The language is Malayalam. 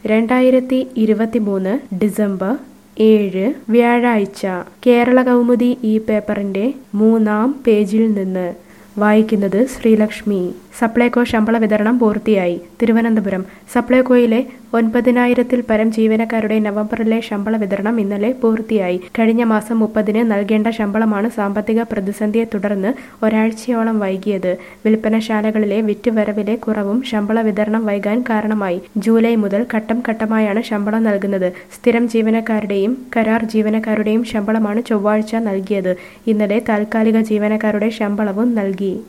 രണ്ടായിരത്തി ഇരുപത്തിമൂന്ന് ഡിസംബർ ഏഴ് വ്യാഴാഴ്ച കേരള കൗമുദി ഈ പേപ്പറിന്റെ മൂന്നാം പേജിൽ നിന്ന് വായിക്കുന്നത് ശ്രീലക്ഷ്മി സപ്ലൈകോ ശമ്പള വിതരണം പൂർത്തിയായി തിരുവനന്തപുരം സപ്ലൈകോയിലെ ഒൻപതിനായിരത്തിൽ പരം ജീവനക്കാരുടെ നവംബറിലെ ശമ്പള വിതരണം ഇന്നലെ പൂർത്തിയായി കഴിഞ്ഞ മാസം മുപ്പതിന് നൽകേണ്ട ശമ്പളമാണ് സാമ്പത്തിക പ്രതിസന്ധിയെ തുടർന്ന് ഒരാഴ്ചയോളം വൈകിയത് വിൽപ്പനശാലകളിലെ വിറ്റുവരവിലെ കുറവും ശമ്പള വിതരണം വൈകാൻ കാരണമായി ജൂലൈ മുതൽ ഘട്ടം ഘട്ടമായാണ് ശമ്പളം നൽകുന്നത് സ്ഥിരം ജീവനക്കാരുടെയും കരാർ ജീവനക്കാരുടെയും ശമ്പളമാണ് ചൊവ്വാഴ്ച നൽകിയത് ഇന്നലെ താൽക്കാലിക ജീവനക്കാരുടെ ശമ്പളവും നൽകി